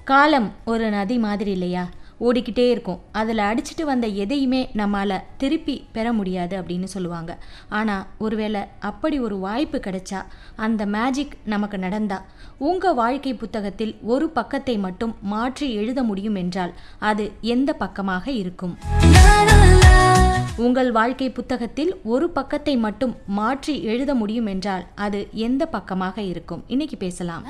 காலம் ஒரு நதி மாதிரி இல்லையா ஓடிக்கிட்டே இருக்கும் அதில் அடிச்சிட்டு வந்த எதையுமே நம்மால் திருப்பி பெற முடியாது அப்படின்னு சொல்லுவாங்க ஆனால் ஒருவேளை அப்படி ஒரு வாய்ப்பு கிடைச்சா அந்த மேஜிக் நமக்கு நடந்தா உங்கள் வாழ்க்கை புத்தகத்தில் ஒரு பக்கத்தை மட்டும் மாற்றி எழுத முடியும் என்றால் அது எந்த பக்கமாக இருக்கும் உங்கள் வாழ்க்கை புத்தகத்தில் ஒரு பக்கத்தை மட்டும் மாற்றி எழுத முடியும் என்றால் அது எந்த பக்கமாக இருக்கும் இன்னைக்கு பேசலாம்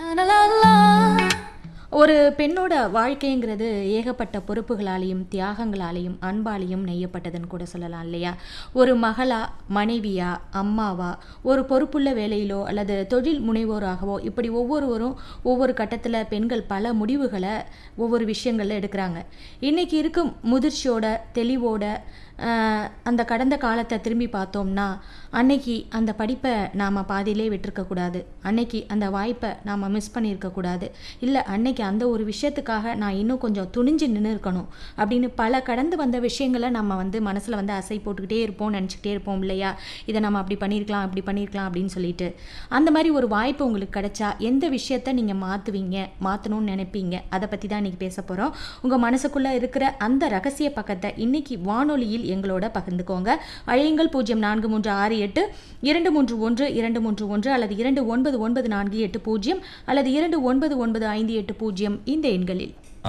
ஒரு பெண்ணோட வாழ்க்கைங்கிறது ஏகப்பட்ட பொறுப்புகளாலேயும் தியாகங்களாலேயும் அன்பாலேயும் நெய்யப்பட்டதுன்னு கூட சொல்லலாம் இல்லையா ஒரு மகளா மனைவியா அம்மாவா ஒரு பொறுப்புள்ள வேலையிலோ அல்லது தொழில் முனைவோராகவோ இப்படி ஒவ்வொருவரும் ஒவ்வொரு கட்டத்தில் பெண்கள் பல முடிவுகளை ஒவ்வொரு விஷயங்களில் எடுக்கிறாங்க இன்றைக்கி இருக்கும் முதிர்ச்சியோட தெளிவோட ஆஹ், அந்த கடந்த காலத்தை திரும்பி பார்த்தோம்னா அன்னைக்கு அந்த படிப்பை நாம் பாதியிலே விட்டுருக்கக்கூடாது அன்னைக்கு அந்த வாய்ப்பை நாம் மிஸ் பண்ணியிருக்கக்கூடாது இல்லை அன்னைக்கு அந்த ஒரு விஷயத்துக்காக நான் இன்னும் கொஞ்சம் துணிஞ்சு நின்று இருக்கணும் அப்படின்னு பல கடந்து வந்த விஷயங்களை நம்ம வந்து மனசில் வந்து அசை போட்டுக்கிட்டே இருப்போம் நினச்சிக்கிட்டே இருப்போம் இல்லையா இதை நம்ம அப்படி பண்ணியிருக்கலாம் அப்படி பண்ணியிருக்கலாம் அப்படின்னு சொல்லிட்டு அந்த மாதிரி ஒரு வாய்ப்பு உங்களுக்கு கிடைச்சா எந்த விஷயத்த நீங்கள் மாற்றுவீங்க மாற்றணும்னு நினைப்பீங்க அதை பற்றி தான் இன்றைக்கி பேச போகிறோம் உங்கள் மனசுக்குள்ளே இருக்கிற அந்த ரகசிய பக்கத்தை இன்னைக்கு வானொலியில் எங்களோட பகிர்ந்துக்கோங்க அழையுங்கள் பூஜ்ஜியம் நான்கு மூன்று ஆறு எட்டு இரண்டு மூன்று ஒன்று இரண்டு மூன்று ஒன்று அல்லது இரண்டு ஒன்பது ஒன்பது நான்கு எட்டு பூஜ்ஜியம் அல்லது இரண்டு ஒன்பது ஒன்பது ஐந்து எட்டு பூஜ்ஜியம் இந்த எண்களில்